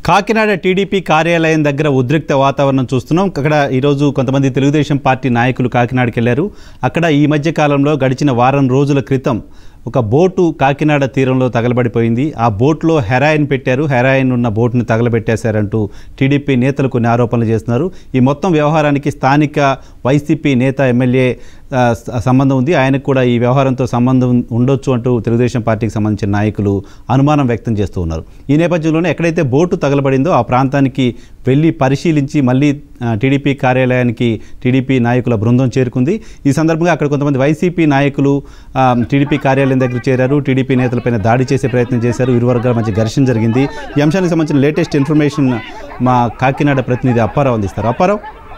Kakinada TDP కార్యాలయం దగ్గర ఉద్రిక్త వాతావరణం చూస్తున్నాం అక్కడ ఈరోజు కొంతమంది తెలుగుదేశం పార్టీ నాయకులు కాకినాడకి వెళ్ళారు అక్కడ ఈ మధ్య కాలంలో గడిచిన వారం రోజుల క్రితం ఒక బోటు కాకినాడ తీరంలో తగలబడిపోయింది ఆ బోట్లో హెరాయిన్ పెట్టారు హెరాయిన్ ఉన్న బోటుని తగలబెట్టేశారంటూ టీడీపీ నేతలు కొన్ని ఆరోపణలు చేస్తున్నారు ఈ మొత్తం వ్యవహారానికి స్థానిక వైసీపీ నేత ఎమ్మెల్యే ఆ, స- సంబంధం ఉంది ఆయనకు కూడా ఈ వ్యవహారంతో సంబంధం ఉండొచ్చు అంటూ తెలుగుదేశం పార్టీకి సంబంధించిన నాయకులు అనుమానం వ్యక్తం చేస్తూ ఉన్నారు ఈ నేపథ్యంలోనే ఎక్కడైతే బోటు తగలబడిందో ఆ ప్రాంతానికి వెళ్ళి పరిశీలించి మళ్ళీ ఆ, టీడీపీ కార్యాలయానికి టీడీపీ నాయకుల బృందం చేరుకుంది ఈ సందర్భంగా అక్కడ కొంతమంది వైసీపీ నాయకులు ఆ, టీడీపీ కార్యాలయం దగ్గర చేరారు టీడీపీ నేతలపైన దాడి చేసే ప్రయత్నం చేశారు ఇరు వర్గాల మధ్య ఘర్షణ జరిగింది ఈ అంశానికి సంబంధించిన లేటెస్ట్ ఇన్ఫర్మేషన్ మా కాకినాడ ప్రతినిధి అప్పారావు అందిస్తారు అప్పారావు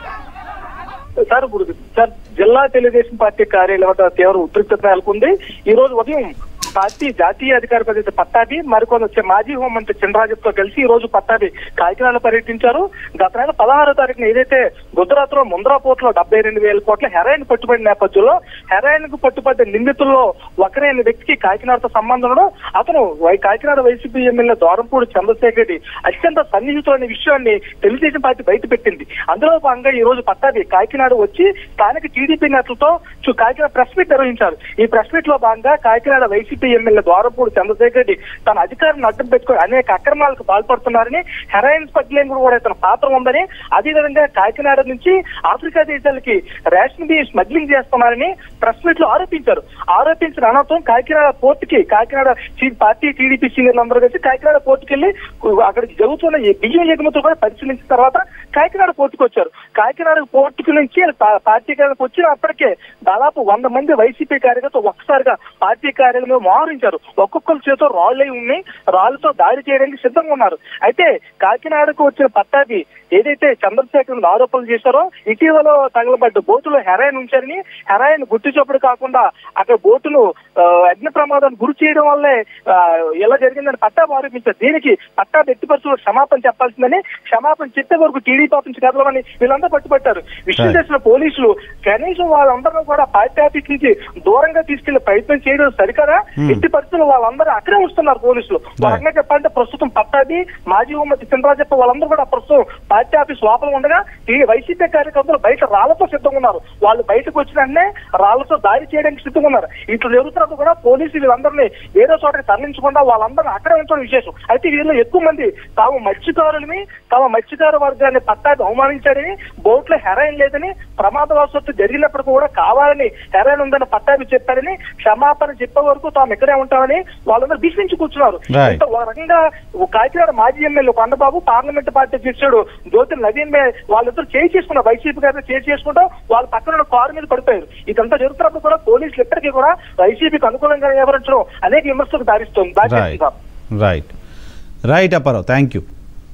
సార్ ఇప్పుడు సార్ జిల్లా తెలుగుదేశం పార్టీ కార్యాలయం వద్ద తీవ్ర ఉద్రిక్తత నెలకొంది ఈ రోజు ఉదయం పార్టీ జాతీయ అధికార ప్రతినిధి పట్టాభి మరికొంత మాజీ హోంమంత్రి చంద్రరాజుతో కలిసి ఈ రోజు పట్టాభి కాకినాడలో పర్యటించారు గత నెల పదహారో తారీఖున ఏదైతే గుజరాత్ లో ముంద్రా పోర్ట్ లో డెబ్బై రెండు వేల కోట్ల హెరాయిన్ పట్టుబడిన నేపథ్యంలో హెరాయిన్ కు పట్టుబడ్డ నిందితుల్లో ఒకరైన వ్యక్తికి కాకినాడతో సంబంధం ఉండడం అతను వై- కాకినాడ వైసీపీ ఎమ్మెల్యే దోరంపూడి చంద్రశేఖర్ రెడ్డి అత్యంత సన్నిహితుడు అనే విషయాన్ని తెలుగుదేశం పార్టీ బయట పెట్టింది అందులో భాగంగా ఈ రోజు పట్టాభి కాకినాడ వచ్చి స్థానిక టీడీపీ నేతలతో చు- కాకినాడ ప్రెస్ మీట్ నిర్వహించారు ఈ ప్రెస్ మీట్ లో భాగంగా కాకినాడ వైసీపీ ఎమ్మెల్యే ద్వారపూడి చంద్రశేఖర్ రెడ్డి తన అధికారాన్ని అడ్డం పెట్టుకుని అనేక అక్రమాలకు పాల్పడుతున్నారని హెరాయిన్ స్మగ్లింగ్ కూడా ఇతని పాత్ర ఉందని అదేవిధంగా కాకినాడ నుంచి ఆఫ్రికా దేశాలకి రేషన్ బియ్యం స్మగ్లింగ్ చేస్తున్నారని ప్రెస్ మీట్ లో ఆరోపించారు ఆరోపించిన అనంతరం కాకినాడ పోర్టుకి కాకినాడ చి- పార్టీ టీడీపీ సీనియర్లు అందరూ కలిసి కాకినాడ పోర్టుకి వెళ్ళి అక్కడ జరుగుతున్న ఈ బియ్యం ఎగుమతులు కూడా పరిశీలించిన తర్వాత కాకినాడ పోర్టుకు వచ్చారు కాకినాడ పోర్టుకు నుంచి పా- పార్టీ కార్యాలయం వచ్చిన అప్పటికే దాదాపు వంద మంది వైసీపీ కార్యకర్తలు ఒక్కసారిగా పార్టీ కార్యాలయంలో మోహరించారు ఒక్కొక్కరి చేతితో రాళ్ళై ఉన్నాయి రాళ్లతో దాడి చేయడానికి సిద్ధంగా ఉన్నారు అయితే కాకినాడకు వచ్చిన పట్టాభి ఏదైతే చంద్రశేఖర్ మీద ఆరోపణలు చేశారో ఇటీవల తగలబడ్డ బోటులో హెరాయిన్ ఉంచారని హెరాయిన్ గుర్తు చప్పుడు కాకుండా అక్కడ బోటును ఆ, అగ్ని ప్రమాదానికి గురి చేయడం వల్లే ఆ, ఇలా జరిగిందని పట్టాభి ఆరోపించారు దీనికి పట్టాభి ఎట్టి పరిస్థితుల్లో క్షమాపణ చెప్పాల్సిందని క్షమాపణ చెప్పే వరకు టీడీపీ నుంచి కదలమని వీళ్ళందరూ పట్టుబట్టారు విషయం Right. తెలిసిన పోలీసులు కనీసం వాళ్ళందరూ కూడా పార్టీ ఆఫీస్ నుంచి దూరంగా తీసుకెళ్లే ప్రయత్నం చేయడం సరికదా Hmm. ఎట్టి పరిస్థితుల్లో వాళ్ళందరూ అక్కడే ఉంచుతున్నారు పోలీసులు ఒక రకంగా చెప్పాలంటే ప్రస్తుతం పట్టాది మాజీ హోంమంత్రి చంద్రరాజప్ప వాళ్ళందరూ కూడా ప్రస్తుతం పార్టీ ఆఫీస్ లోపల ఉండగా ఈ వైసీపీ కార్యకర్తలు బయట రాళ్లతో సిద్ధంగా ఉన్నారు వాళ్ళు బయటకు వచ్చిన వెంటనే రాళ్లతో దాడి చేయడానికి సిద్ధంగా ఉన్నారు ఇట్లా జరుగుతున్నప్పుడు కూడా పోలీసులు వీళ్ళందరినీ వేరే చోటకి తరలించకుండా వాళ్ళందరినీ అక్కడే ఉంచడం విశేషం అయితే వీళ్ళు ఎక్కువ మంది తాము మత్స్యకారులని తమ మత్స్యకార వర్గాన్ని పట్టాది అవమానించారని బోట్లో హెరాయిన్ లేదని ప్రమాదవశాత్తు జరిగినప్పుడు కూడా కావాలని హెరాయిన్ ఉందని పట్టాభి చెప్పారని క్షమాపణ చెప్పే వరకు తాము ఇక్కడే ఉంటామని వాళ్ళందరూ భీష్మించి కూర్చున్నారు Right. ఇంత ఒక రకంగా కాకినాడ మాజీ ఎమ్మెల్యే కొండబాబు పార్లమెంట్ పార్టీ అధ్యక్షుడు జ్యోతి నవీన్ మే వాళ్ళిద్దరు చేయి చేసుకున్నారు వైసీపీ గారిని చేయి చేసుకుంటాం వాళ్ళ పక్కన ఉన్న కారు మీద పడిపోయారు ఇదంతా జరుగుతున్నప్పుడు కూడా పోలీసులు ఇప్పటికీ కూడా వైసీపీకి అనుకూలంగా వ్యవహరించడం అనేక విమర్శలకు దారిస్తుంది దారి రైట్ తీస్తుంది. Right right Apparao thank you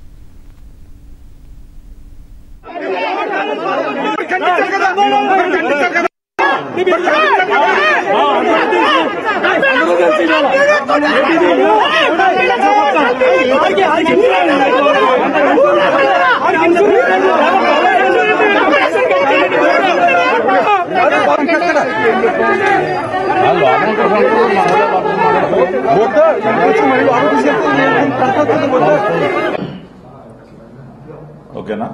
ఓకేనా